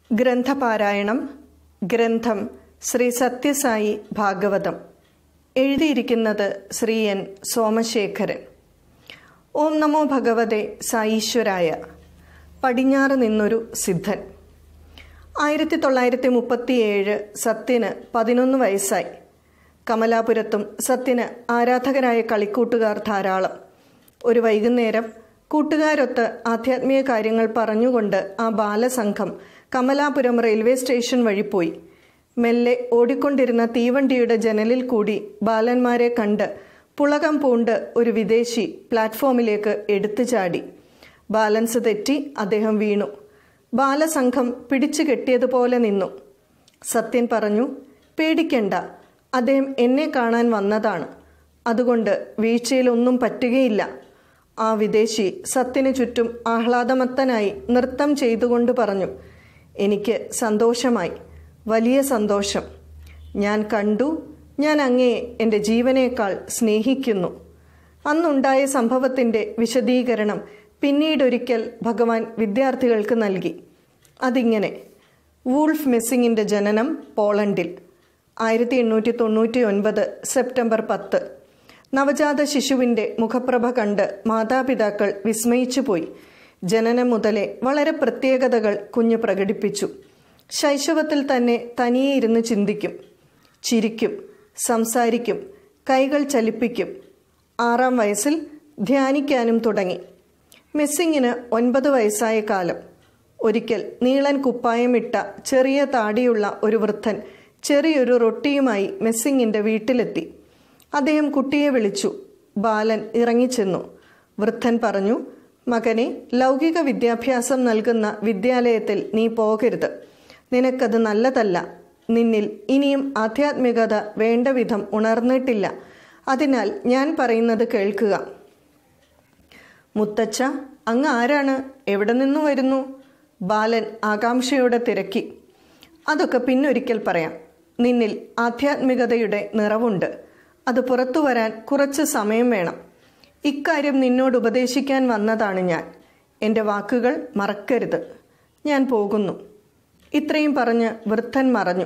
ഗ്രന്ഥപാരായണം ഗ്രന്ഥം ശ്രീ സത്യസായി ഭാഗവതം എഴുതിയിരിക്കുന്നത് ശ്രീ എൻ സോമശേഖരൻ ഓം നമോ ഭഗവതെ സായീശ്വരായ പടിഞ്ഞാറ് നിന്നൊരു സിദ്ധൻ ആയിരത്തി തൊള്ളായിരത്തി മുപ്പത്തിയേഴ് സത്യന് പതിനൊന്ന് വയസ്സായി കമലാപുരത്തും സത്യന് ആരാധകരായ കളിക്കൂട്ടുകാർ ധാരാളം ഒരു വൈകുന്നേരം കൂട്ടുകാരൊത്ത് ആധ്യാത്മിക കാര്യങ്ങൾ പറഞ്ഞുകൊണ്ട് ആ ബാലസംഘം കമലാപുരം റെയിൽവേ സ്റ്റേഷൻ വഴി പോയി മെല്ലെ ഓടിക്കൊണ്ടിരുന്ന തീവണ്ടിയുടെ ജനലിൽ കൂടി ബാലന്മാരെ കണ്ട് പുളകം പൂണ്ട് ഒരു വിദേശി പ്ലാറ്റ്ഫോമിലേക്ക് എടുത്തു ചാടി ബാലൻസ് തെറ്റി അദ്ദേഹം വീണു ബാലസംഘം പിടിച്ചു കെട്ടിയതുപോലെ നിന്നു സത്യൻ പറഞ്ഞു പേടിക്കണ്ട അദ്ദേഹം എന്നെ കാണാൻ വന്നതാണ് അതുകൊണ്ട് വീഴ്ചയിലൊന്നും പറ്റുകയില്ല ആ വിദേശി സത്യന് ചുറ്റും ആഹ്ലാദമത്തനായി നൃത്തം ചെയ്തുകൊണ്ട് പറഞ്ഞു എനിക്ക് സന്തോഷമായി വലിയ സന്തോഷം ഞാൻ കണ്ടു ഞാൻ അങ്ങയെ എൻ്റെ ജീവനേക്കാൾ സ്നേഹിക്കുന്നു അന്നുണ്ടായ സംഭവത്തിൻ്റെ വിശദീകരണം പിന്നീടൊരിക്കൽ ഭഗവാൻ വിദ്യാർത്ഥികൾക്ക് നൽകി അതിങ്ങനെ വൂൾഫ് മെസ്സിങ്ങിൻ്റെ ജനനം പോളണ്ടിൽ ആയിരത്തി എണ്ണൂറ്റി തൊണ്ണൂറ്റി ഒൻപത് സെപ്റ്റംബർ പത്ത് നവജാത ശിശുവിൻ്റെ മുഖപ്രഭ കണ്ട് മാതാപിതാക്കൾ വിസ്മയിച്ചു പോയി ജനനം മുതലേ വളരെ പ്രത്യേകതകൾ കുഞ്ഞ് പ്രകടിപ്പിച്ചു ശൈശവത്തിൽ തന്നെ തനിയെ ഇരുന്ന് ചിന്തിക്കും ചിരിക്കും സംസാരിക്കും കൈകൾ ചലിപ്പിക്കും ആറാം വയസ്സിൽ ധ്യാനിക്കാനും തുടങ്ങി മെസ്സിങ്ങിന് ഒൻപത് വയസ്സായ കാലം ഒരിക്കൽ നീളൻ കുപ്പായമിട്ട ചെറിയ താടിയുള്ള ഒരു വൃദ്ധൻ ചെറിയൊരു റൊട്ടിയുമായി മെസ്സിങ്ങിൻ്റെ വീട്ടിലെത്തി അദ്ദേഹം കുട്ടിയെ വിളിച്ചു ബാലൻ ഇറങ്ങിച്ചെന്നു വൃദ്ധൻ പറഞ്ഞു മകനെ ലൗകിക വിദ്യാഭ്യാസം നൽകുന്ന വിദ്യാലയത്തിൽ നീ പോകരുത് നിനക്കത് നല്ലതല്ല നിന്നിൽ ഇനിയും ആധ്യാത്മികത വേണ്ട വിധം ഉണർന്നിട്ടില്ല അതിനാൽ ഞാൻ പറയുന്നത് കേൾക്കുക മുത്തച്ഛ അങ്ങ് ആരാണ് എവിടെ നിന്നു വരുന്നു ബാലൻ ആകാംക്ഷയോടെ തിരക്കി അതൊക്കെ പിന്നൊരിക്കൽ പറയാം നിന്നിൽ ആധ്യാത്മികതയുടെ നിറവുണ്ട് അത് പുറത്തു വരാൻ കുറച്ച് സമയം വേണം ഇക്കാര്യം നിന്നോട് ഉപദേശിക്കാൻ വന്നതാണ് ഞാൻ എൻ്റെ വാക്കുകൾ മറക്കരുത് ഞാൻ പോകുന്നു ഇത്രയും പറഞ്ഞ് വൃദ്ധൻ മറഞ്ഞു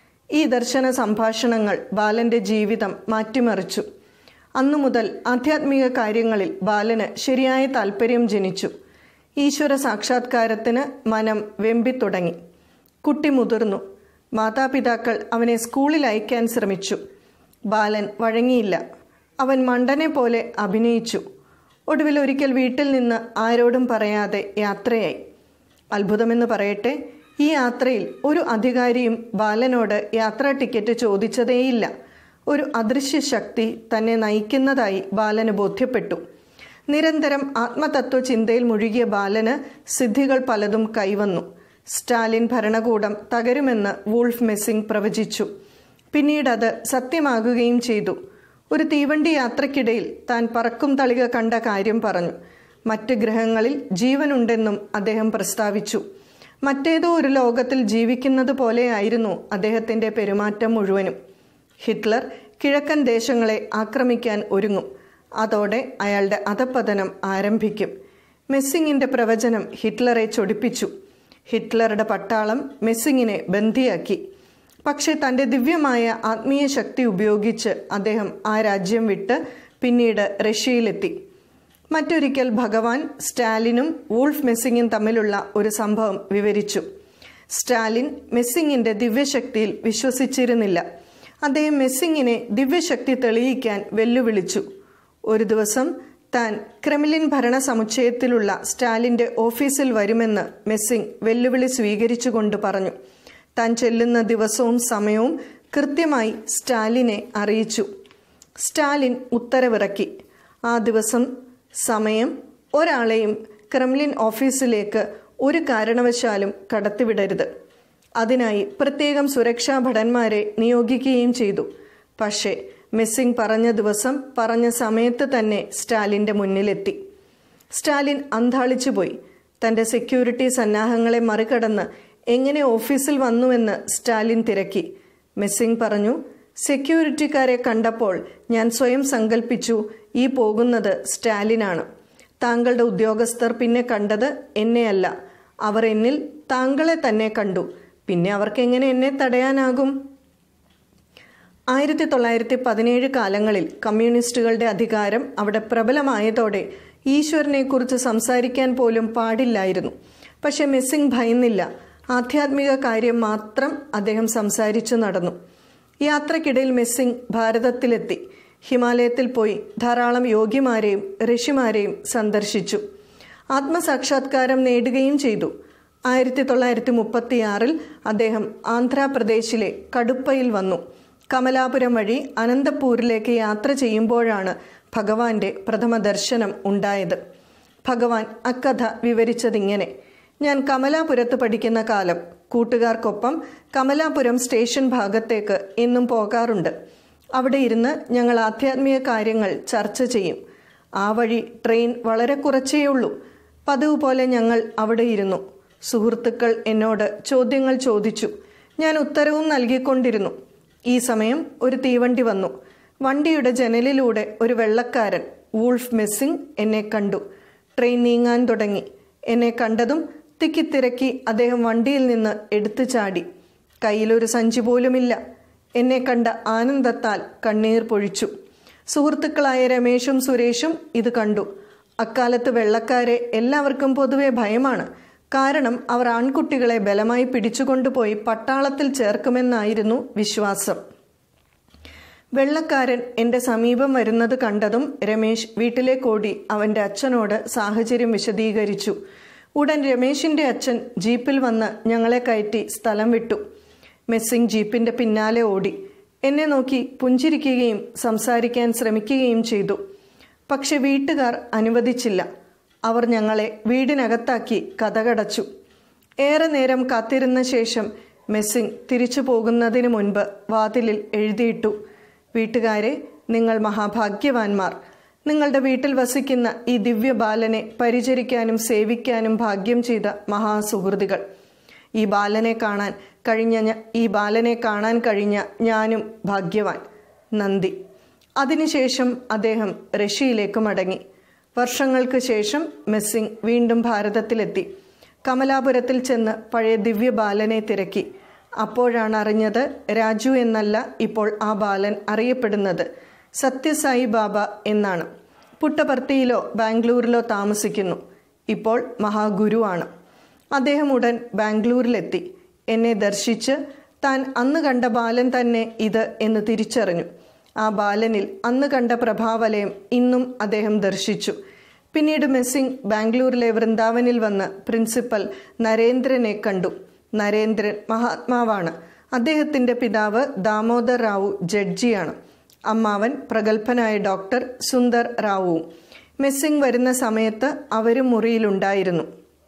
ഈ ദർശന സംഭാഷണങ്ങൾ ബാലൻ്റെ ജീവിതം മാറ്റിമറിച്ചു അന്നു മുതൽ ആധ്യാത്മിക കാര്യങ്ങളിൽ ബാലന് ശരിയായ താല്പര്യം ജനിച്ചു ഈശ്വര സാക്ഷാത്കാരത്തിന് മനം വെമ്പിത്തുടങ്ങി കുട്ടി മുതിർന്നു മാതാപിതാക്കൾ അവനെ സ്കൂളിൽ അയക്കാൻ ശ്രമിച്ചു ബാലൻ വഴങ്ങിയില്ല അവൻ മണ്ടനെ പോലെ അഭിനയിച്ചു ഒടുവിൽ ഒരിക്കൽ വീട്ടിൽ നിന്ന് ആരോടും പറയാതെ യാത്രയായി അത്ഭുതമെന്ന് പറയട്ടെ ഈ യാത്രയിൽ ഒരു അധികാരിയും ബാലനോട് യാത്രാ ടിക്കറ്റ് ചോദിച്ചതേയില്ല ഒരു അദൃശ്യ ശക്തി തന്നെ നയിക്കുന്നതായി ബാലന് ബോധ്യപ്പെട്ടു നിരന്തരം ആത്മതത്വ ചിന്തയിൽ മുഴുകിയ ബാലന് സിദ്ധികൾ പലതും കൈവന്നു സ്റ്റാലിൻ ഭരണകൂടം തകരുമെന്ന് വൂൾഫ് മെസ്സിംഗ് പ്രവചിച്ചു പിന്നീട് അത് സത്യമാകുകയും ചെയ്തു ഒരു തീവണ്ടി യാത്രക്കിടയിൽ താൻ പറക്കും തളിക കണ്ട കാര്യം പറഞ്ഞു മറ്റ് ഗ്രഹങ്ങളിൽ ജീവനുണ്ടെന്നും അദ്ദേഹം പ്രസ്താവിച്ചു മറ്റേതോ ഒരു ലോകത്തിൽ ജീവിക്കുന്നത് പോലെയായിരുന്നു അദ്ദേഹത്തിൻ്റെ പെരുമാറ്റം മുഴുവനും ഹിറ്റ്ലർ കിഴക്കൻ ദേശങ്ങളെ ആക്രമിക്കാൻ ഒരുങ്ങും അതോടെ അയാളുടെ അധപ്പതനം ആരംഭിക്കും മെസ്സിങ്ങിൻ്റെ പ്രവചനം ഹിറ്റ്ലറെ ചൊടിപ്പിച്ചു ഹിറ്റ്ലറുടെ പട്ടാളം മെസ്സിങ്ങിനെ ബന്ദിയാക്കി പക്ഷേ തൻ്റെ ദിവ്യമായ ആത്മീയ ശക്തി ഉപയോഗിച്ച് അദ്ദേഹം ആ രാജ്യം വിട്ട് പിന്നീട് റഷ്യയിലെത്തി മറ്റൊരിക്കൽ ഭഗവാൻ സ്റ്റാലിനും വൂൾഫ് മെസ്സിങ്ങും തമ്മിലുള്ള ഒരു സംഭവം വിവരിച്ചു സ്റ്റാലിൻ മെസ്സിങ്ങിൻ്റെ ദിവ്യശക്തിയിൽ വിശ്വസിച്ചിരുന്നില്ല അദ്ദേഹം മെസ്സിങ്ങിനെ ദിവ്യശക്തി തെളിയിക്കാൻ വെല്ലുവിളിച്ചു ഒരു ദിവസം താൻ ക്രെമിലിൻ ഭരണ സമുച്ചയത്തിലുള്ള സ്റ്റാലിൻ്റെ ഓഫീസിൽ വരുമെന്ന് മെസ്സിങ് വെല്ലുവിളി സ്വീകരിച്ചുകൊണ്ട് പറഞ്ഞു താൻ ചെല്ലുന്ന ദിവസവും സമയവും കൃത്യമായി സ്റ്റാലിനെ അറിയിച്ചു സ്റ്റാലിൻ ഉത്തരവിറക്കി ആ ദിവസം സമയം ഒരാളെയും ക്രെംലിൻ ഓഫീസിലേക്ക് ഒരു കാരണവശാലും കടത്തിവിടരുത് അതിനായി പ്രത്യേകം സുരക്ഷാ ഭടന്മാരെ നിയോഗിക്കുകയും ചെയ്തു പക്ഷേ മെസ്സിങ് പറഞ്ഞ ദിവസം പറഞ്ഞ സമയത്ത് തന്നെ സ്റ്റാലിൻ്റെ മുന്നിലെത്തി സ്റ്റാലിൻ അന്താളിച്ചുപോയി തൻ്റെ സെക്യൂരിറ്റി സന്നാഹങ്ങളെ മറികടന്ന് എങ്ങനെ ഓഫീസിൽ വന്നുവെന്ന് സ്റ്റാലിൻ തിരക്കി മെസ്സിങ് പറഞ്ഞു സെക്യൂരിറ്റിക്കാരെ കണ്ടപ്പോൾ ഞാൻ സ്വയം സങ്കല്പിച്ചു ഈ പോകുന്നത് സ്റ്റാലിനാണ് താങ്കളുടെ ഉദ്യോഗസ്ഥർ പിന്നെ കണ്ടത് എന്നെയല്ല അവർ എന്നിൽ താങ്കളെ തന്നെ കണ്ടു പിന്നെ അവർക്ക് എങ്ങനെ എന്നെ തടയാനാകും ആയിരത്തി തൊള്ളായിരത്തി പതിനേഴ് കാലങ്ങളിൽ കമ്മ്യൂണിസ്റ്റുകളുടെ അധികാരം അവിടെ പ്രബലമായതോടെ ഈശ്വരനെക്കുറിച്ച് സംസാരിക്കാൻ പോലും പാടില്ലായിരുന്നു പക്ഷെ മെസ്സിംഗ് ഭയന്നില്ല ആധ്യാത്മിക കാര്യം മാത്രം അദ്ദേഹം സംസാരിച്ചു നടന്നു യാത്രക്കിടയിൽ മെസ്സിംഗ് ഭാരതത്തിലെത്തി ഹിമാലയത്തിൽ പോയി ധാരാളം യോഗിമാരെയും ഋഷിമാരെയും സന്ദർശിച്ചു ആത്മസാക്ഷാത്കാരം നേടുകയും ചെയ്തു ആയിരത്തി തൊള്ളായിരത്തി മുപ്പത്തിയാറിൽ അദ്ദേഹം ആന്ധ്രാപ്രദേശിലെ കടുപ്പയിൽ വന്നു കമലാപുരം വഴി അനന്തപൂരിലേക്ക് യാത്ര ചെയ്യുമ്പോഴാണ് ഭഗവാന്റെ പ്രഥമ ദർശനം ഉണ്ടായത് ഭഗവാൻ അക്കഥ വിവരിച്ചതിങ്ങനെ ഞാൻ കമലാപുരത്ത് പഠിക്കുന്ന കാലം കൂട്ടുകാർക്കൊപ്പം കമലാപുരം സ്റ്റേഷൻ ഭാഗത്തേക്ക് എന്നും പോകാറുണ്ട് അവിടെ ഇരുന്ന് ഞങ്ങൾ ആധ്യാത്മിക കാര്യങ്ങൾ ചർച്ച ചെയ്യും ആ വഴി ട്രെയിൻ വളരെ കുറച്ചേ ഉള്ളൂ പതിവ് പോലെ ഞങ്ങൾ അവിടെ ഇരുന്നു സുഹൃത്തുക്കൾ എന്നോട് ചോദ്യങ്ങൾ ചോദിച്ചു ഞാൻ ഉത്തരവും നൽകിക്കൊണ്ടിരുന്നു ഈ സമയം ഒരു തീവണ്ടി വന്നു വണ്ടിയുടെ ജനലിലൂടെ ഒരു വെള്ളക്കാരൻ വൂൾഫ് മെസ്സിംഗ് എന്നെ കണ്ടു ട്രെയിൻ നീങ്ങാൻ തുടങ്ങി എന്നെ കണ്ടതും തിക്കിത്തിരക്കി അദ്ദേഹം വണ്ടിയിൽ നിന്ന് എടുത്തു ചാടി കയ്യിലൊരു സഞ്ചി പോലുമില്ല എന്നെ കണ്ട ആനന്ദത്താൽ കണ്ണീർ പൊഴിച്ചു സുഹൃത്തുക്കളായ രമേശും സുരേഷും ഇത് കണ്ടു അക്കാലത്ത് വെള്ളക്കാരെ എല്ലാവർക്കും പൊതുവെ ഭയമാണ് കാരണം അവർ ആൺകുട്ടികളെ ബലമായി പിടിച്ചുകൊണ്ടുപോയി പട്ടാളത്തിൽ ചേർക്കുമെന്നായിരുന്നു വിശ്വാസം വെള്ളക്കാരൻ എൻ്റെ സമീപം വരുന്നത് കണ്ടതും രമേശ് വീട്ടിലേക്കോടി അവൻ്റെ അച്ഛനോട് സാഹചര്യം വിശദീകരിച്ചു ഉടൻ രമേശിൻ്റെ അച്ഛൻ ജീപ്പിൽ വന്ന് ഞങ്ങളെ കയറ്റി സ്ഥലം വിട്ടു മെസ്സിംഗ് ജീപ്പിൻ്റെ പിന്നാലെ ഓടി എന്നെ നോക്കി പുഞ്ചിരിക്കുകയും സംസാരിക്കാൻ ശ്രമിക്കുകയും ചെയ്തു പക്ഷെ വീട്ടുകാർ അനുവദിച്ചില്ല അവർ ഞങ്ങളെ വീടിനകത്താക്കി കഥകടച്ചു ഏറെ നേരം കാത്തിരുന്ന ശേഷം മെസ്സിംഗ് തിരിച്ചു പോകുന്നതിന് മുൻപ് വാതിലിൽ എഴുതിയിട്ടു വീട്ടുകാരെ നിങ്ങൾ മഹാഭാഗ്യവാന്മാർ നിങ്ങളുടെ വീട്ടിൽ വസിക്കുന്ന ഈ ദിവ്യ ബാലനെ പരിചരിക്കാനും സേവിക്കാനും ഭാഗ്യം ചെയ്ത മഹാസുഹൃതികൾ ഈ ബാലനെ കാണാൻ കഴിഞ്ഞ ഞ- ഈ ബാലനെ കാണാൻ കഴിഞ്ഞ ഞാനും ഭാഗ്യവാൻ നന്ദി അതിനുശേഷം അദ്ദേഹം റഷ്യയിലേക്ക് മടങ്ങി വർഷങ്ങൾക്ക് ശേഷം മെസ്സിംഗ് വീണ്ടും ഭാരതത്തിലെത്തി കമലാപുരത്തിൽ ചെന്ന് പഴയ ദിവ്യ ബാലനെ തിരക്കി അപ്പോഴാണ് അറിഞ്ഞത് രാജു എന്നല്ല ഇപ്പോൾ ആ ബാലൻ അറിയപ്പെടുന്നത് സത്യസായി ബാബ എന്നാണ് പുട്ടപർത്തിയിലോ ബാംഗ്ലൂരിലോ താമസിക്കുന്നു ഇപ്പോൾ മഹാഗുരുവാണ് അദ്ദേഹം ഉടൻ ബാംഗ്ലൂരിലെത്തി എന്നെ ദർശിച്ച് താൻ അന്ന് കണ്ട ബാലൻ തന്നെ ഇത് എന്ന് തിരിച്ചറിഞ്ഞു ആ ബാലനിൽ അന്ന് കണ്ട പ്രഭാവലയം ഇന്നും അദ്ദേഹം ദർശിച്ചു പിന്നീട് മെസ്സിംഗ് ബാംഗ്ലൂരിലെ വൃന്ദാവനിൽ വന്ന് പ്രിൻസിപ്പൽ നരേന്ദ്രനെ കണ്ടു നരേന്ദ്രൻ മഹാത്മാവാണ് അദ്ദേഹത്തിൻ്റെ പിതാവ് ദാമോദർ റാവു ജഡ്ജിയാണ് അമ്മാവൻ പ്രഗത്ഭനായ ഡോക്ടർ സുന്ദർ റാവുവും മെസ്സിംഗ് വരുന്ന സമയത്ത് അവരും മുറിയിലുണ്ടായിരുന്നു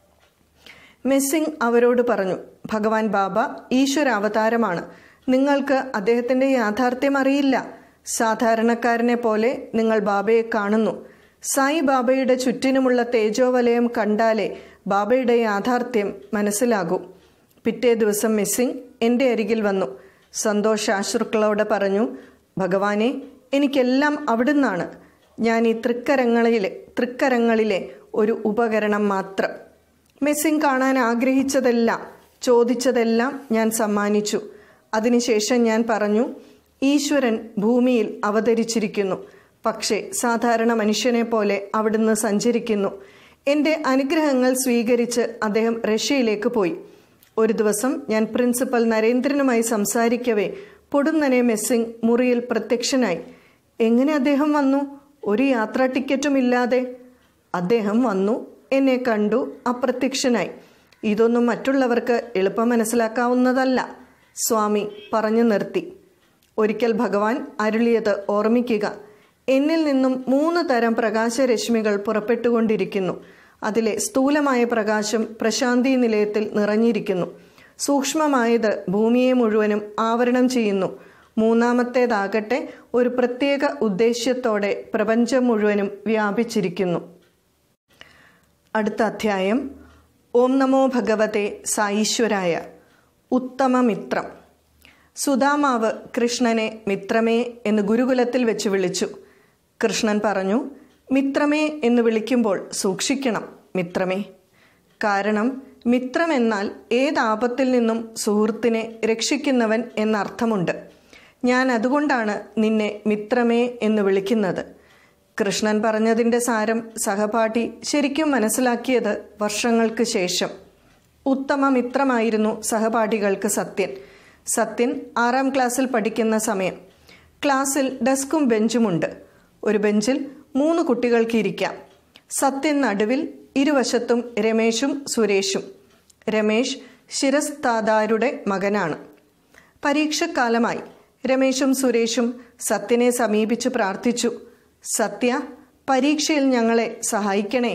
മെസ്സിംഗ് അവരോട് പറഞ്ഞു ഭഗവാൻ ബാബ ഈശ്വര അവതാരമാണ് നിങ്ങൾക്ക് അദ്ദേഹത്തിൻ്റെ യാഥാർത്ഥ്യം അറിയില്ല സാധാരണക്കാരനെ പോലെ നിങ്ങൾ ബാബയെ കാണുന്നു സായി ബാബയുടെ ചുറ്റിനുമുള്ള തേജോവലയം കണ്ടാലേ ബാബയുടെ യാഥാർത്ഥ്യം മനസ്സിലാകൂ പിറ്റേ ദിവസം മെസ്സിംഗ് എൻ്റെ അരികിൽ വന്നു സന്തോഷാശ്രുക്കളോട് പറഞ്ഞു ഭഗവാനെ എനിക്കെല്ലാം അവിടുന്നാണ് ഞാൻ ഈ തൃക്കരങ്ങളിലെ തൃക്കരങ്ങളിലെ ഒരു ഉപകരണം മാത്രം മെസ്സിംഗ് കാണാൻ ആഗ്രഹിച്ചതെല്ലാം ചോദിച്ചതെല്ലാം ഞാൻ സമ്മാനിച്ചു അതിനുശേഷം ഞാൻ പറഞ്ഞു ഈശ്വരൻ ഭൂമിയിൽ അവതരിച്ചിരിക്കുന്നു പക്ഷേ സാധാരണ മനുഷ്യനെ പോലെ അവിടുന്ന് സഞ്ചരിക്കുന്നു എൻ്റെ അനുഗ്രഹങ്ങൾ സ്വീകരിച്ച് അദ്ദേഹം റഷ്യയിലേക്ക് പോയി ഒരു ദിവസം ഞാൻ പ്രിൻസിപ്പൽ നരേന്ദ്രനുമായി സംസാരിക്കവേ പൊടുന്നനെ മെസ്സിംഗ് മുറിയിൽ പ്രത്യക്ഷനായി എങ്ങനെ അദ്ദേഹം വന്നു ഒരു യാത്രാ ടിക്കറ്റും ഇല്ലാതെ അദ്ദേഹം വന്നു എന്നെ കണ്ടു അപ്രത്യക്ഷനായി ഇതൊന്നും മറ്റുള്ളവർക്ക് എളുപ്പം മനസ്സിലാക്കാവുന്നതല്ല സ്വാമി പറഞ്ഞു നിർത്തി ഒരിക്കൽ ഭഗവാൻ അരുളിയത് ഓർമ്മിക്കുക എന്നിൽ നിന്നും മൂന്ന് തരം പ്രകാശരശ്മികൾ പുറപ്പെട്ടുകൊണ്ടിരിക്കുന്നു അതിലെ സ്ഥൂലമായ പ്രകാശം പ്രശാന്തി നിലയത്തിൽ നിറഞ്ഞിരിക്കുന്നു സൂക്ഷ്മമായത് ഭൂമിയെ മുഴുവനും ആവരണം ചെയ്യുന്നു മൂന്നാമത്തേതാകട്ടെ ഒരു പ്രത്യേക ഉദ്ദേശ്യത്തോടെ പ്രപഞ്ചം മുഴുവനും വ്യാപിച്ചിരിക്കുന്നു അടുത്ത അധ്യായം ഓം നമോ ഭഗവത്തെ സായീശ്വരായ ഉത്തമമിത്രം സുദാമാവ് കൃഷ്ണനെ മിത്രമേ എന്ന് ഗുരുകുലത്തിൽ വെച്ച് വിളിച്ചു കൃഷ്ണൻ പറഞ്ഞു മിത്രമേ എന്ന് വിളിക്കുമ്പോൾ സൂക്ഷിക്കണം മിത്രമേ കാരണം മിത്രം എന്നാൽ ഏതാപത്തിൽ നിന്നും സുഹൃത്തിനെ രക്ഷിക്കുന്നവൻ എന്നർത്ഥമുണ്ട് ഞാൻ അതുകൊണ്ടാണ് നിന്നെ മിത്രമേ എന്ന് വിളിക്കുന്നത് കൃഷ്ണൻ പറഞ്ഞതിൻ്റെ സാരം സഹപാഠി ശരിക്കും മനസ്സിലാക്കിയത് വർഷങ്ങൾക്ക് ശേഷം ഉത്തമ മിത്രമായിരുന്നു സഹപാഠികൾക്ക് സത്യൻ സത്യൻ ആറാം ക്ലാസ്സിൽ പഠിക്കുന്ന സമയം ക്ലാസ്സിൽ ഡെസ്കും ബെഞ്ചുമുണ്ട് ഒരു ബെഞ്ചിൽ മൂന്ന് കുട്ടികൾക്ക് ഇരിക്കാം സത്യൻ നടുവിൽ ഇരുവശത്തും രമേശും സുരേഷും രമേശ് ശിരസ്താദാരുടെ മകനാണ് പരീക്ഷക്കാലമായി രമേശും സുരേഷും സത്യനെ സമീപിച്ച് പ്രാർത്ഥിച്ചു സത്യ പരീക്ഷയിൽ ഞങ്ങളെ സഹായിക്കണേ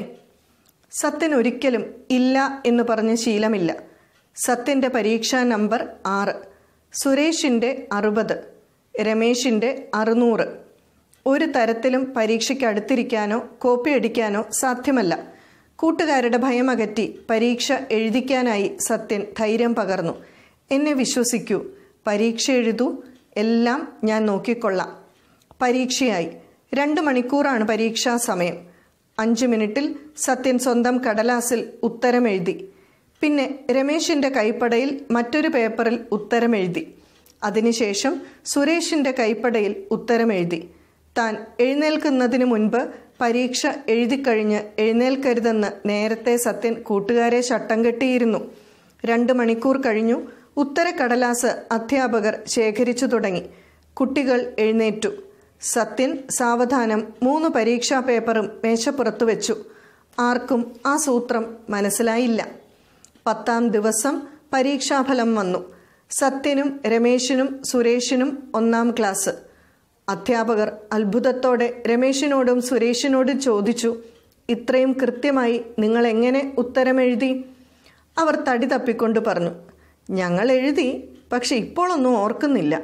സത്യൻ ഒരിക്കലും ഇല്ല എന്ന് പറഞ്ഞ ശീലമില്ല സത്യൻ്റെ പരീക്ഷാ നമ്പർ ആറ് സുരേഷിൻ്റെ അറുപത് രമേശിൻ്റെ അറുന്നൂറ് ഒരു തരത്തിലും പരീക്ഷയ്ക്ക് അടുത്തിരിക്കാനോ കോപ്പി അടിക്കാനോ സാധ്യമല്ല കൂട്ടുകാരുടെ ഭയമകറ്റി പരീക്ഷ എഴുതിക്കാനായി സത്യൻ ധൈര്യം പകർന്നു എന്നെ വിശ്വസിക്കൂ പരീക്ഷ എഴുതൂ എല്ലാം ഞാൻ നോക്കിക്കൊള്ളാം പരീക്ഷയായി രണ്ട് മണിക്കൂറാണ് പരീക്ഷാ സമയം അഞ്ച് മിനിറ്റിൽ സത്യൻ സ്വന്തം കടലാസിൽ ഉത്തരം എഴുതി പിന്നെ രമേശിൻ്റെ കൈപ്പടയിൽ മറ്റൊരു പേപ്പറിൽ ഉത്തരം എഴുതി അതിനുശേഷം സുരേഷിൻ്റെ കൈപ്പടയിൽ ഉത്തരം എഴുതി താൻ എഴുന്നേൽക്കുന്നതിന് മുൻപ് പരീക്ഷ എഴുതിക്കഴിഞ്ഞ് എഴുന്നേൽക്കരുതെന്ന് നേരത്തെ സത്യൻ കൂട്ടുകാരെ ശട്ടം കെട്ടിയിരുന്നു രണ്ട് മണിക്കൂർ കഴിഞ്ഞു ഉത്തരക്കടലാസ് അധ്യാപകർ ശേഖരിച്ചു തുടങ്ങി കുട്ടികൾ എഴുന്നേറ്റു സത്യൻ സാവധാനം മൂന്ന് പരീക്ഷാ പേപ്പറും മേശപ്പുറത്ത് വെച്ചു ആർക്കും ആ സൂത്രം മനസ്സിലായില്ല പത്താം ദിവസം പരീക്ഷാഫലം വന്നു സത്യനും രമേശിനും സുരേഷിനും ഒന്നാം ക്ലാസ് അധ്യാപകർ അത്ഭുതത്തോടെ രമേശിനോടും സുരേഷിനോടും ചോദിച്ചു ഇത്രയും കൃത്യമായി നിങ്ങൾ എങ്ങനെ ഉത്തരമെഴുതി അവർ തടി തപ്പിക്കൊണ്ട് പറഞ്ഞു ഞങ്ങൾ എഴുതി പക്ഷെ ഇപ്പോഴൊന്നും ഓർക്കുന്നില്ല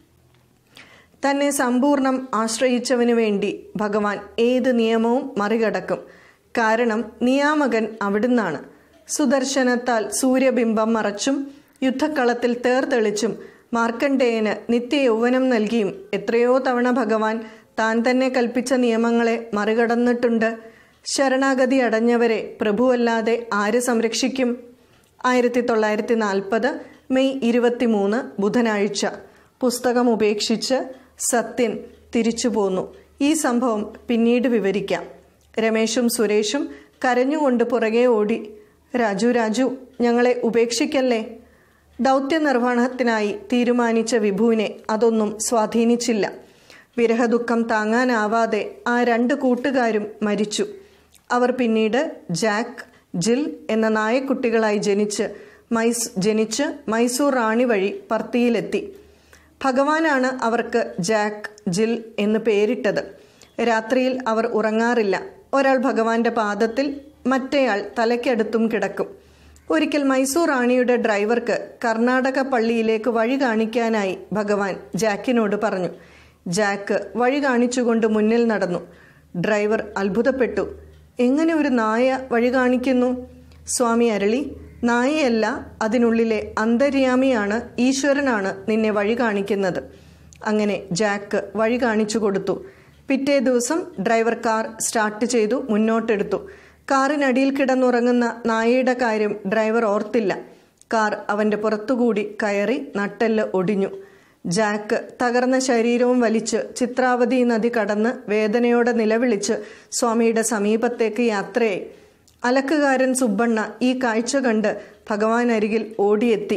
തന്നെ സമ്പൂർണം ആശ്രയിച്ചവന് വേണ്ടി ഭഗവാൻ ഏത് നിയമവും മറികടക്കും കാരണം നിയാമകൻ അവിടുന്നാണ് സുദർശനത്താൽ സൂര്യബിംബം മറച്ചും യുദ്ധക്കളത്തിൽ തേർത്തെളിച്ചും മാർക്കണ്ഡേയന് നിത്യ യൗവനം നൽകിയും എത്രയോ തവണ ഭഗവാൻ താൻ തന്നെ കൽപ്പിച്ച നിയമങ്ങളെ മറികടന്നിട്ടുണ്ട് ശരണാഗതി അടഞ്ഞവരെ പ്രഭുവല്ലാതെ ആര് സംരക്ഷിക്കും ആയിരത്തി തൊള്ളായിരത്തി നാൽപ്പത് മെയ് ഇരുപത്തിമൂന്ന് ബുധനാഴ്ച പുസ്തകം ഉപേക്ഷിച്ച് സത്യൻ തിരിച്ചു പോന്നു ഈ സംഭവം പിന്നീട് വിവരിക്കാം രമേശും സുരേഷും കരഞ്ഞുകൊണ്ട് പുറകെ ഓടി രാജു രാജു ഞങ്ങളെ ഉപേക്ഷിക്കല്ലേ ദൗത്യ നിർവഹണത്തിനായി തീരുമാനിച്ച വിഭുവിനെ അതൊന്നും സ്വാധീനിച്ചില്ല വിരഹദുഃഖം താങ്ങാനാവാതെ ആ രണ്ട് കൂട്ടുകാരും മരിച്ചു അവർ പിന്നീട് ജാക്ക് ജിൽ എന്ന നായക്കുട്ടികളായി ജനിച്ച് മൈസ് ജനിച്ച് മൈസൂർ റാണി വഴി പർത്തിയിലെത്തി ഭഗവാനാണ് അവർക്ക് ജാക്ക് ജിൽ എന്ന് പേരിട്ടത് രാത്രിയിൽ അവർ ഉറങ്ങാറില്ല ഒരാൾ ഭഗവാന്റെ പാദത്തിൽ മറ്റേയാൾ തലയ്ക്കടുത്തും കിടക്കും ഒരിക്കൽ മൈസൂർ റാണിയുടെ ഡ്രൈവർക്ക് കർണാടക പള്ളിയിലേക്ക് വഴി കാണിക്കാനായി ഭഗവാൻ ജാക്കിനോട് പറഞ്ഞു ജാക്ക് വഴി കാണിച്ചുകൊണ്ട് മുന്നിൽ നടന്നു ഡ്രൈവർ അത്ഭുതപ്പെട്ടു എങ്ങനെ ഒരു നായ വഴി കാണിക്കുന്നു സ്വാമി അരളി നായയല്ല അതിനുള്ളിലെ അന്തര്യാമിയാണ് ഈശ്വരനാണ് നിന്നെ വഴി കാണിക്കുന്നത് അങ്ങനെ ജാക്ക് വഴി കാണിച്ചു കൊടുത്തു പിറ്റേ ദിവസം ഡ്രൈവർ കാർ സ്റ്റാർട്ട് ചെയ്തു മുന്നോട്ടെടുത്തു കാറിനടിയിൽ കിടന്നുറങ്ങുന്ന നായയുടെ കാര്യം ഡ്രൈവർ ഓർത്തില്ല കാർ അവൻ്റെ പുറത്തുകൂടി കയറി നട്ടെല്ല് ഒടിഞ്ഞു ജാക്ക് തകർന്ന ശരീരവും വലിച്ച് ചിത്രാവതി നദി കടന്ന് വേദനയോടെ നിലവിളിച്ച് സ്വാമിയുടെ സമീപത്തേക്ക് യാത്രയായി അലക്കുകാരൻ സുബ്ബണ്ണ ഈ കാഴ്ച കണ്ട് ഭഗവാൻ അരികിൽ ഓടിയെത്തി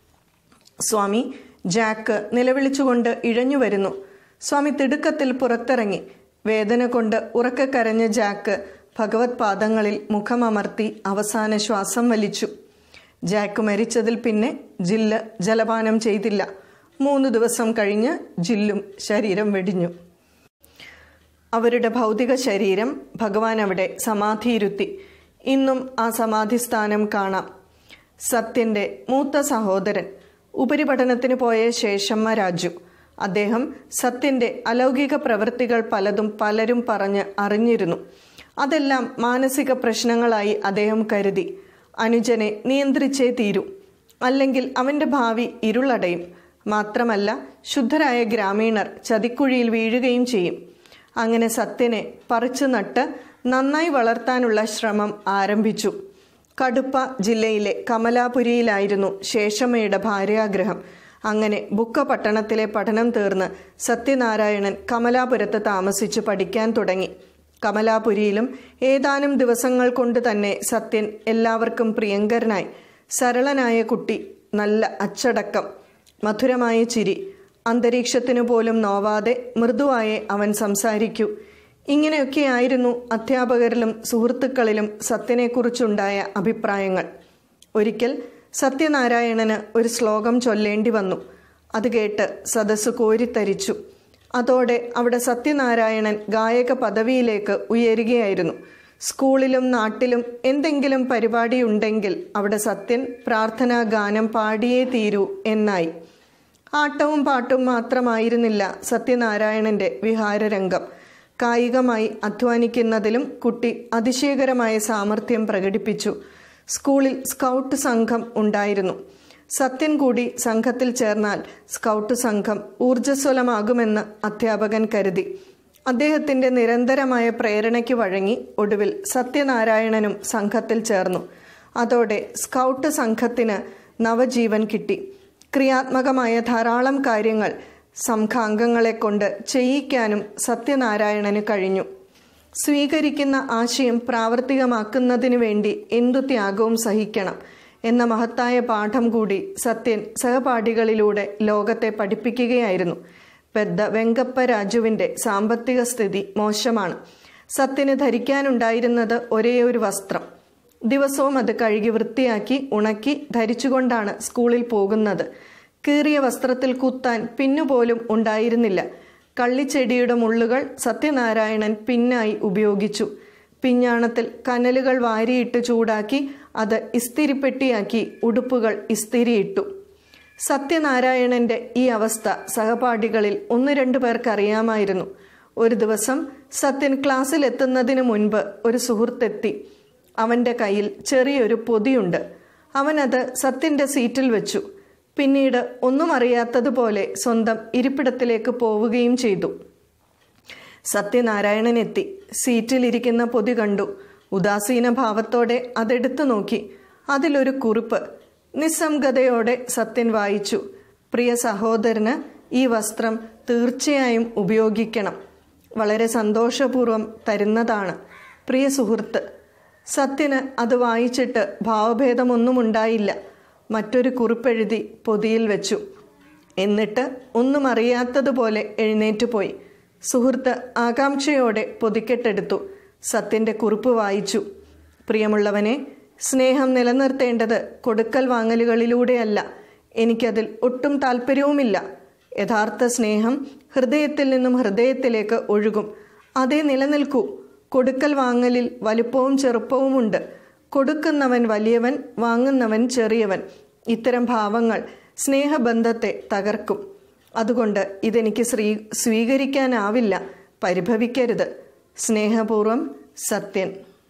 സ്വാമി ജാക്ക് നിലവിളിച്ചുകൊണ്ട് ഇഴഞ്ഞു വരുന്നു സ്വാമി തിടുക്കത്തിൽ പുറത്തിറങ്ങി വേദന കൊണ്ട് ഉറക്കെ കരഞ്ഞ ജാക്ക് ഭഗവത് പാദങ്ങളിൽ മുഖമമർത്തി അവസാന ശ്വാസം വലിച്ചു ജാക്ക് മരിച്ചതിൽ പിന്നെ ജില്ല് ജലപാനം ചെയ്തില്ല മൂന്ന് ദിവസം കഴിഞ്ഞ് ജില്ലും ശരീരം വെടിഞ്ഞു അവരുടെ ഭൗതിക ശരീരം ഭഗവാൻ അവിടെ സമാധിയിരുത്തി ഇന്നും ആ സമാധി സ്ഥാനം കാണാം സത്യൻ്റെ മൂത്ത സഹോദരൻ ഉപരിപഠനത്തിന് പോയ ശേഷമ്മ രാജു അദ്ദേഹം സത്യൻ്റെ അലൗകിക പ്രവൃത്തികൾ പലതും പലരും പറഞ്ഞ് അറിഞ്ഞിരുന്നു അതെല്ലാം മാനസിക പ്രശ്നങ്ങളായി അദ്ദേഹം കരുതി അനുജനെ നിയന്ത്രിച്ചേ തീരൂ അല്ലെങ്കിൽ അവൻ്റെ ഭാവി ഇരുളടയും മാത്രമല്ല ശുദ്ധരായ ഗ്രാമീണർ ചതിക്കുഴിയിൽ വീഴുകയും ചെയ്യും അങ്ങനെ സത്യനെ പറിച്ചു നട്ട് നന്നായി വളർത്താനുള്ള ശ്രമം ആരംഭിച്ചു കടുപ്പ ജില്ലയിലെ കമലാപുരിയിലായിരുന്നു ശേഷമ്മയുടെ ഭാര്യാഗ്രഹം അങ്ങനെ ബുക്ക പട്ടണത്തിലെ പഠനം തീർന്ന് സത്യനാരായണൻ കമലാപുരത്ത് താമസിച്ചു പഠിക്കാൻ തുടങ്ങി കമലാപുരിയിലും ഏതാനും ദിവസങ്ങൾ കൊണ്ട് തന്നെ സത്യൻ എല്ലാവർക്കും പ്രിയങ്കരനായി സരളനായ കുട്ടി നല്ല അച്ചടക്കം മധുരമായ ചിരി അന്തരീക്ഷത്തിനു പോലും നോവാതെ മൃദുവായേ അവൻ സംസാരിക്കൂ ഇങ്ങനെയൊക്കെയായിരുന്നു അധ്യാപകരിലും സുഹൃത്തുക്കളിലും സത്യനെക്കുറിച്ചുണ്ടായ അഭിപ്രായങ്ങൾ ഒരിക്കൽ സത്യനാരായണന് ഒരു ശ്ലോകം ചൊല്ലേണ്ടി വന്നു അത് കേട്ട് സദസ്സ് കോരിത്തരിച്ചു അതോടെ അവിടെ സത്യനാരായണൻ ഗായക പദവിയിലേക്ക് ഉയരുകയായിരുന്നു സ്കൂളിലും നാട്ടിലും എന്തെങ്കിലും പരിപാടിയുണ്ടെങ്കിൽ അവിടെ സത്യൻ പ്രാർത്ഥനാ ഗാനം പാടിയേ തീരൂ എന്നായി ആട്ടവും പാട്ടും മാത്രമായിരുന്നില്ല സത്യനാരായണന്റെ വിഹാരരംഗം കായികമായി അധ്വാനിക്കുന്നതിലും കുട്ടി അതിശയകരമായ സാമർഥ്യം പ്രകടിപ്പിച്ചു സ്കൂളിൽ സ്കൗട്ട് സംഘം ഉണ്ടായിരുന്നു സത്യൻ കൂടി സംഘത്തിൽ ചേർന്നാൽ സ്കൗട്ട് സംഘം ഊർജ്ജസ്വലമാകുമെന്ന് അധ്യാപകൻ കരുതി അദ്ദേഹത്തിന്റെ നിരന്തരമായ പ്രേരണയ്ക്ക് വഴങ്ങി ഒടുവിൽ സത്യനാരായണനും സംഘത്തിൽ ചേർന്നു അതോടെ സ്കൗട്ട് സംഘത്തിന് നവജീവൻ കിട്ടി ക്രിയാത്മകമായ ധാരാളം കാര്യങ്ങൾ സംഘാംഗങ്ങളെ കൊണ്ട് ചെയ്യിക്കാനും സത്യനാരായണന് കഴിഞ്ഞു സ്വീകരിക്കുന്ന ആശയം പ്രാവർത്തികമാക്കുന്നതിനു വേണ്ടി എന്തു ത്യാഗവും സഹിക്കണം എന്ന മഹത്തായ പാഠം കൂടി സത്യൻ സഹപാഠികളിലൂടെ ലോകത്തെ പഠിപ്പിക്കുകയായിരുന്നു പെദ്ദ വെങ്കപ്പ രാജുവിൻ്റെ സാമ്പത്തിക സ്ഥിതി മോശമാണ് സത്യന് ധരിക്കാനുണ്ടായിരുന്നത് ഒരേ ഒരു വസ്ത്രം ദിവസവും അത് കഴുകി വൃത്തിയാക്കി ഉണക്കി ധരിച്ചുകൊണ്ടാണ് സ്കൂളിൽ പോകുന്നത് കീറിയ വസ്ത്രത്തിൽ കുത്താൻ പിന്നുപോലും ഉണ്ടായിരുന്നില്ല കള്ളിച്ചെടിയുടെ മുള്ളുകൾ സത്യനാരായണൻ പിന്നായി ഉപയോഗിച്ചു പിഞ്ഞാണത്തിൽ കനലുകൾ വാരിയിട്ട് ചൂടാക്കി അത് ഇസ്തിരിപ്പെട്ടിയാക്കി ഉടുപ്പുകൾ ഇസ്തിരിയിട്ടു സത്യനാരായണന്റെ ഈ അവസ്ഥ സഹപാഠികളിൽ ഒന്ന് രണ്ടു പേർക്ക് അറിയാമായിരുന്നു ഒരു ദിവസം സത്യൻ ക്ലാസ്സിൽ എത്തുന്നതിന് മുൻപ് ഒരു സുഹൃത്തെത്തി അവന്റെ കയ്യിൽ ചെറിയൊരു പൊതിയുണ്ട് അവനത് സത്യന്റെ സീറ്റിൽ വെച്ചു പിന്നീട് ഒന്നും അറിയാത്തതുപോലെ സ്വന്തം ഇരിപ്പിടത്തിലേക്ക് പോവുകയും ചെയ്തു സത്യനാരായണൻ എത്തി സീറ്റിലിരിക്കുന്ന പൊതി കണ്ടു ഉദാസീന ഭാവത്തോടെ അതെടുത്തു നോക്കി അതിലൊരു കുറിപ്പ് നിസ്സംഗതയോടെ സത്യൻ വായിച്ചു പ്രിയ സഹോദരന് ഈ വസ്ത്രം തീർച്ചയായും ഉപയോഗിക്കണം വളരെ സന്തോഷപൂർവ്വം തരുന്നതാണ് പ്രിയ സുഹൃത്ത് സത്യന് അത് വായിച്ചിട്ട് ഭാവഭേദമൊന്നും ഉണ്ടായില്ല മറ്റൊരു കുറിപ്പെഴുതി പൊതിയിൽ വെച്ചു എന്നിട്ട് ഒന്നും അറിയാത്തതുപോലെ എഴുന്നേറ്റ് പോയി സുഹൃത്ത് ആകാംക്ഷയോടെ പൊതിക്കെട്ടെടുത്തു സത്യന്റെ കുറിപ്പ് വായിച്ചു പ്രിയമുള്ളവനെ സ്നേഹം നിലനിർത്തേണ്ടത് കൊടുക്കൽ വാങ്ങലുകളിലൂടെയല്ല എനിക്കതിൽ ഒട്ടും താല്പര്യവുമില്ല യഥാർത്ഥ സ്നേഹം ഹൃദയത്തിൽ നിന്നും ഹൃദയത്തിലേക്ക് ഒഴുകും അതേ നിലനിൽക്കൂ കൊടുക്കൽ വാങ്ങലിൽ വലുപ്പവും ചെറുപ്പവുമുണ്ട് കൊടുക്കുന്നവൻ വലിയവൻ വാങ്ങുന്നവൻ ചെറിയവൻ ഇത്തരം ഭാവങ്ങൾ സ്നേഹബന്ധത്തെ തകർക്കും അതുകൊണ്ട് ഇതെനിക്ക് ശ്രീ സ്വീകരിക്കാനാവില്ല പരിഭവിക്കരുത് സ്നേഹപൂർവം സത്യൻ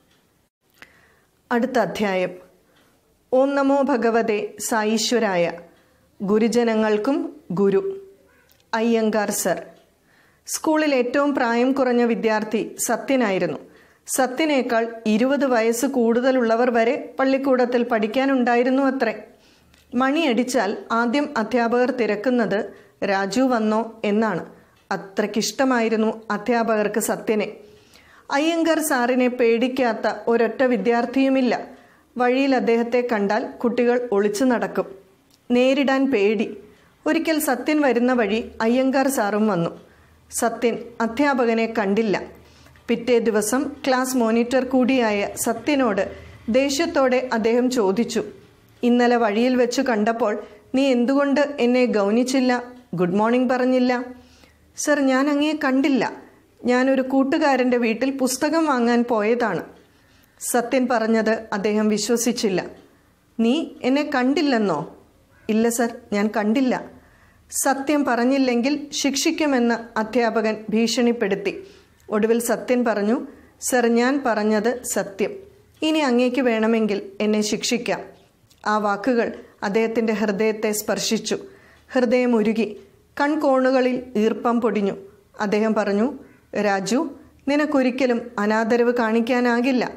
അടുത്ത അധ്യായം ഓം നമോ ഭഗവതെ സാईശ്വരായ ഗുരുജനങ്ങൾക്കും ഗുരു അയ്യങ്കാർ സർ സ്കൂളിൽ ഏറ്റവും പ്രായം കുറഞ്ഞ വിദ്യാർത്ഥി സത്യനായിരുന്നു സത്യനേക്കാൾ ഇരുപത് വയസ്സ് കൂടുതലുള്ളവർ വരെ പള്ളിക്കൂടത്തിൽ പഠിക്കാനുണ്ടായിരുന്നു അത്രേ മണിയടിച്ചാൽ ആദ്യം അധ്യാപകർ തിരക്കുന്നത് രാജു വന്നോ എന്നാണ് അത്രയ്ക്കിഷ്ടമായിരുന്നു അധ്യാപകർക്ക് സത്യനെ അയ്യങ്കർ സാറിനെ പേടിക്കാത്ത ഒരൊറ്റ വിദ്യാർത്ഥിയുമില്ല വഴിയിൽ അദ്ദേഹത്തെ കണ്ടാൽ കുട്ടികൾ ഒളിച്ചു നടക്കും നേരിടാൻ പേടി ഒരിക്കൽ സത്യൻ വരുന്ന വഴി അയ്യങ്കാർ സാറും വന്നു സത്യൻ അധ്യാപകനെ കണ്ടില്ല പിറ്റേ ദിവസം ക്ലാസ് മോണിറ്റർ കൂടിയായ സത്യനോട് ദേഷ്യത്തോടെ അദ്ദേഹം ചോദിച്ചു ഇന്നലെ വഴിയിൽ വെച്ച് കണ്ടപ്പോൾ നീ എന്തുകൊണ്ട് എന്നെ ഗൗനിച്ചില്ല ഗുഡ് മോർണിംഗ് പറഞ്ഞില്ല സർ ഞാൻ അങ്ങേ കണ്ടില്ല ഞാനൊരു കൂട്ടുകാരൻ്റെ വീട്ടിൽ പുസ്തകം വാങ്ങാൻ പോയതാണ് സത്യൻ പറഞ്ഞത് അദ്ദേഹം വിശ്വസിച്ചില്ല നീ എന്നെ കണ്ടില്ലെന്നോ ഇല്ല സർ ഞാൻ കണ്ടില്ല സത്യം പറഞ്ഞില്ലെങ്കിൽ ശിക്ഷിക്കുമെന്ന് അധ്യാപകൻ ഭീഷണിപ്പെടുത്തി ഒടുവിൽ സത്യൻ പറഞ്ഞു സർ ഞാൻ പറഞ്ഞത് സത്യം ഇനി അങ്ങേക്ക് വേണമെങ്കിൽ എന്നെ ശിക്ഷിക്കാം ആ വാക്കുകൾ അദ്ദേഹത്തിൻ്റെ ഹൃദയത്തെ സ്പർശിച്ചു ഹൃദയം ഉരുകി കൺകോണുകളിൽ ഈർപ്പം പൊടിഞ്ഞു അദ്ദേഹം പറഞ്ഞു രാജു നിനക്കൊരിക്കലും അനാദരവ് കാണിക്കാനാകില്ല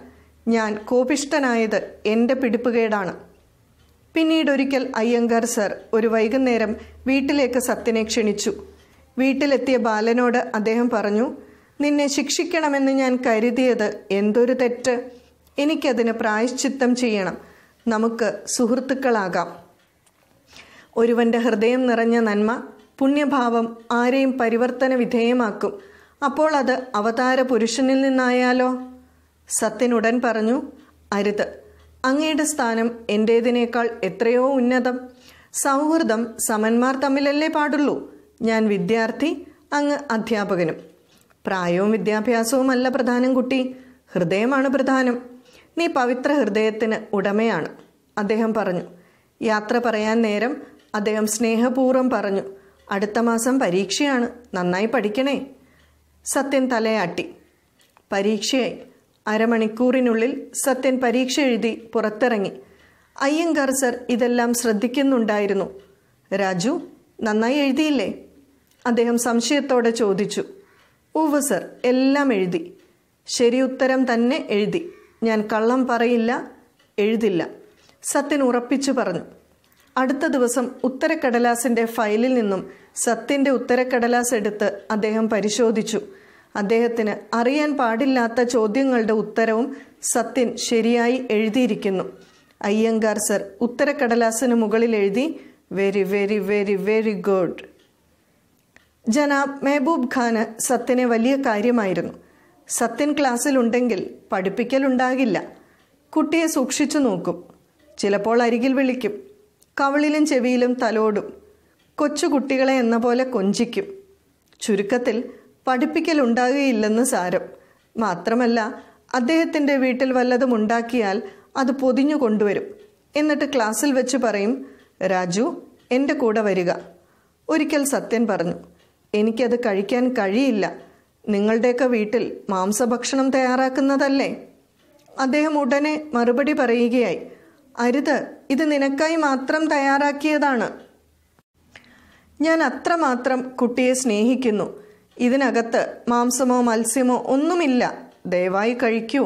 ഞാൻ കോപിഷ്ടനായത് എൻ്റെ പിടിപ്പുകേടാണ് പിന്നീടൊരിക്കൽ അയ്യങ്കാർ സർ ഒരു വൈകുന്നേരം വീട്ടിലേക്ക് സത്യനെ ക്ഷണിച്ചു വീട്ടിലെത്തിയ ബാലനോട് അദ്ദേഹം പറഞ്ഞു നിന്നെ ശിക്ഷിക്കണമെന്ന് ഞാൻ കരുതിയത് എന്തൊരു തെറ്റ് എനിക്കതിന് പ്രായശ്ചിത്തം ചെയ്യണം നമുക്ക് സുഹൃത്തുക്കളാകാം ഒരുവന്റെ ഹൃദയം നിറഞ്ഞ നന്മ പുണ്യഭാവം ആരെയും പരിവർത്തന വിധേയമാക്കും അപ്പോൾ അത് അവതാര പുരുഷനിൽ നിന്നായാലോ സത്യനുടൻ പറഞ്ഞു അരുത് അങ്ങയുടെ സ്ഥാനം എൻ്റേതിനേക്കാൾ എത്രയോ ഉന്നതം സൗഹൃദം സമന്മാർ തമ്മിലല്ലേ പാടുള്ളൂ ഞാൻ വിദ്യാർത്ഥി അങ്ങ് അധ്യാപകനും പ്രായവും വിദ്യാഭ്യാസവും അല്ല പ്രധാനം കുട്ടി ഹൃദയമാണ് പ്രധാനം നീ പവിത്ര ഹൃദയത്തിന് ഉടമയാണ് അദ്ദേഹം പറഞ്ഞു യാത്ര പറയാൻ നേരം അദ്ദേഹം സ്നേഹപൂർവ്വം പറഞ്ഞു അടുത്ത മാസം പരീക്ഷയാണ് നന്നായി പഠിക്കണേ സത്യൻ തലയാട്ടി പരീക്ഷയായി അരമണിക്കൂറിനുള്ളിൽ സത്യൻ പരീക്ഷ എഴുതി പുറത്തിറങ്ങി അയ്യങ്കാർ സർ ഇതെല്ലാം ശ്രദ്ധിക്കുന്നുണ്ടായിരുന്നു രാജു നന്നായി എഴുതിയില്ലേ അദ്ദേഹം സംശയത്തോടെ ചോദിച്ചു ഉവ്വ് സർ എല്ലാം എഴുതി ശരി ഉത്തരം തന്നെ എഴുതി ഞാൻ കള്ളം പറയില്ല എഴുതില്ല സത്യൻ ഉറപ്പിച്ചു പറഞ്ഞു അടുത്ത ദിവസം ഉത്തരക്കടലാസിന്റെ ഫയലിൽ നിന്നും സത്യന്റെ ഉത്തരക്കടലാസ് എടുത്ത് അദ്ദേഹം പരിശോധിച്ചു അദ്ദേഹത്തിന് അറിയാൻ പാടില്ലാത്ത ചോദ്യങ്ങളുടെ ഉത്തരവും സത്യൻ ശരിയായി എഴുതിയിരിക്കുന്നു അയ്യങ്കാർ സർ ഉത്തരക്കടലാസിന് മുകളിൽ എഴുതി very very very very good ജനാബ് മെഹബൂബ് ഖാന് സത്യനെ വലിയ കാര്യമായിരുന്നു സത്യൻ ക്ലാസ്സിലുണ്ടെങ്കിൽ പഠിപ്പിക്കലുണ്ടാകില്ല കുട്ടിയെ സൂക്ഷിച്ചു നോക്കും ചിലപ്പോൾ അരികിൽ വിളിക്കും കവളിലും ചെവിയിലും തലോടും കൊച്ചു കുട്ടികളെ എന്ന പോലെ കൊഞ്ചിക്കും ചുരുക്കത്തിൽ പഠിപ്പിക്കലുണ്ടാകുകയില്ലെന്ന് സാരം മാത്രമല്ല അദ്ദേഹത്തിൻ്റെ വീട്ടിൽ വല്ലതും ഉണ്ടാക്കിയാൽ അത് പൊതിഞ്ഞു കൊണ്ടുവരും എന്നിട്ട് ക്ലാസ്സിൽ വെച്ച് പറയും രാജു എൻ്റെ കൂടെ വരിക ഒരിക്കൽ സത്യൻ പറഞ്ഞു എനിക്കത് കഴിക്കാൻ കഴിയില്ല നിങ്ങളുടെയൊക്കെ വീട്ടിൽ മാംസഭക്ഷണം തയ്യാറാക്കുന്നതല്ലേ അദ്ദേഹം ഉടനെ മറുപടി പറയുകയായി അരുത് ഇത് നിനക്കായി മാത്രം തയ്യാറാക്കിയതാണ് ഞാൻ അത്രമാത്രം കുട്ടിയെ സ്നേഹിക്കുന്നു ഇതിനകത്ത് മാംസമോ മത്സ്യമോ ഒന്നുമില്ല ദയവായി കഴിക്കൂ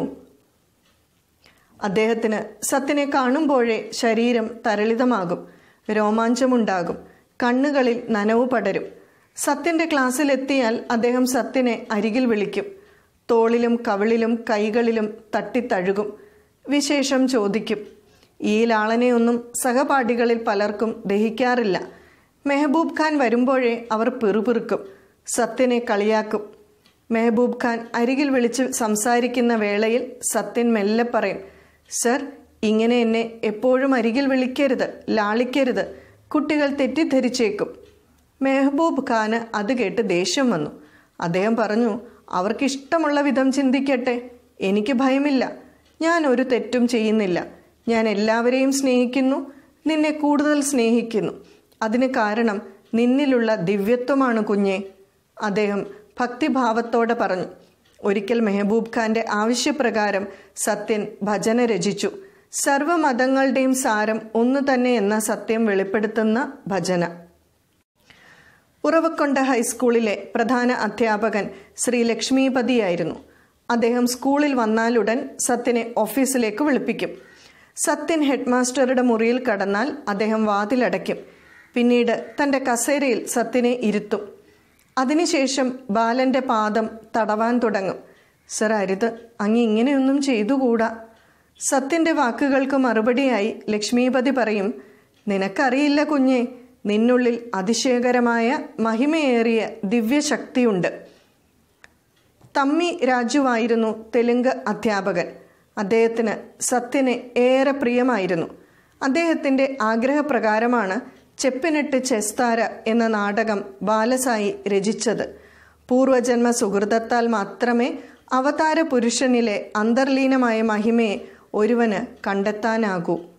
അദ്ദേഹത്തിന് സത്യനെ കാണുമ്പോഴേ ശരീരം തരളിതമാകും രോമാഞ്ചമുണ്ടാകും കണ്ണുകളിൽ നനവ് പടരും സത്യന്റെ ക്ലാസ്സിലെത്തിയാൽ അദ്ദേഹം സത്യനെ അരികിൽ വിളിക്കും തോളിലും കവിളിലും കൈകളിലും തട്ടിത്തഴുകും വിശേഷം ചോദിക്കും ഈ ലാളനെയൊന്നും സഹപാഠികളിൽ പലർക്കും ദഹിക്കാറില്ല മെഹബൂബ് ഖാൻ വരുമ്പോഴേ അവർ പിറുപിറുക്കും സത്യനെ കളിയാക്കും മെഹബൂബ് ഖാൻ അരികിൽ വിളിച്ച് സംസാരിക്കുന്ന വേളയിൽ സത്യൻ മെല്ലെ പറയും സർ ഇങ്ങനെ എന്നെ എപ്പോഴും അരികിൽ വിളിക്കരുത് ലാളിക്കരുത് കുട്ടികൾ തെറ്റിദ്ധരിച്ചേക്കും മെഹബൂബ് ഖാന് അത് കേട്ട് ദേഷ്യം വന്നു അദ്ദേഹം പറഞ്ഞു അവർക്ക് ഇഷ്ടമുള്ള വിധം ചിന്തിക്കട്ടെ എനിക്ക് ഭയമില്ല ഞാൻ ഒരു തെറ്റും ചെയ്യുന്നില്ല ഞാൻ എല്ലാവരെയും സ്നേഹിക്കുന്നു നിന്നെ കൂടുതൽ സ്നേഹിക്കുന്നു അതിന് കാരണം നിന്നിലുള്ള ദിവ്യത്വമാണ് കുഞ്ഞെ അദ്ദേഹം ഭക്തിഭാവത്തോടെ പറഞ്ഞു ഒരിക്കൽ മെഹബൂബ് ഖാന്റെ ആവശ്യപ്രകാരം സത്യൻ ഭജന രചിച്ചു സർവമതങ്ങളുടെയും സാരം ഒന്നു തന്നെ എന്ന സത്യം വെളിപ്പെടുത്തുന്ന ഭജന ഉറവക്കൊണ്ട ഹൈസ്കൂളിലെ പ്രധാന അധ്യാപകൻ ശ്രീ ലക്ഷ്മീപതിയായിരുന്നു അദ്ദേഹം സ്കൂളിൽ വന്നാലുടൻ സത്യനെ ഓഫീസിലേക്ക് വിളിപ്പിക്കും സത്യൻ ഹെഡ്മാസ്റ്ററുടെ മുറിയിൽ കടന്നാൽ അദ്ദേഹം വാതിലടയ്ക്കും പിന്നീട് തൻ്റെ കസേരയിൽ സത്യനെ ഇരുത്തും അതിനുശേഷം ബാലന്റെ പാദം തടവാൻ തുടങ്ങും സർ അരുത് അങ്ങ് ഇങ്ങനെയൊന്നും ചെയ്തുകൂടാ സത്യന്റെ വാക്കുകൾക്ക് മറുപടിയായി ലക്ഷ്മീപതി പറയും നിനക്കറിയില്ല കുഞ്ഞെ നിന്നുള്ളിൽ അതിശയകരമായ മഹിമയേറിയ ദിവ്യശക്തിയുണ്ട് തമ്മി രാജുവായിരുന്നു തെലുങ്ക് അധ്യാപകൻ അദ്ദേഹത്തിന് സത്യനെ ഏറെ പ്രിയമായിരുന്നു അദ്ദേഹത്തിൻ്റെ ആഗ്രഹപ്രകാരമാണ് ചെപ്പിനിട്ട് ചെസ്താര എന്ന നാടകം ബാലസായി രചിച്ചത് പൂർവജന്മ സുഹൃതത്താൽ മാത്രമേ അവതാര പുരുഷനിലെ അന്തർലീനമായ മഹിമയെ ഒരുവന് കണ്ടെത്താനാകൂ